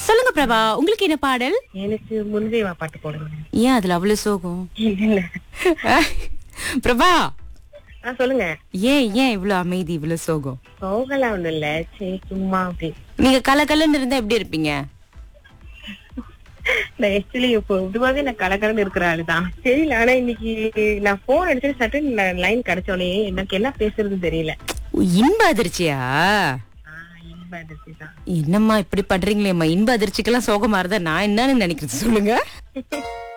சொல்லுங்க பிரபா உங்களுக்கு என்ன பாடல் எனக்கு முன்தேவா பாட்டு போடுங்க ஏன் அதுல அவ்வளவு சோகம் இல்ல பிரபா ஆ சொல்லுங்க ஏன் ஏன் இவ்வளவு அமைதி இவ்வளவு சோகம் போகலாம் ஒண்ணும் இல்ல சரி சும்மா அப்படி நீங்க கலகலன்னு இருந்தா எப்படி இருப்பீங்க நான் ஆக்சுவலி இப்போ இதுவாவே நான் கலக்கலன்னு இருக்கிற ஆளுதான் தெரியல ஆனா இன்னைக்கு நான் போன் அடிச்சு சட்டன் லைன் கிடைச்சோடனே எனக்கு என்ன பேசுறதுன்னு தெரியல ஓ, இன்ப அதிர்ச்சியா ஆஹ் இன்ப அதிர்ச்சி தான் என்னம்மா இப்படி பண்றீங்களேம்மா இன்ப அதிர்ச்சிக்கெல்லாம் சோகமா இருந்தா நான் என்னன்னு நினைக்கிறது சொல்லுங்க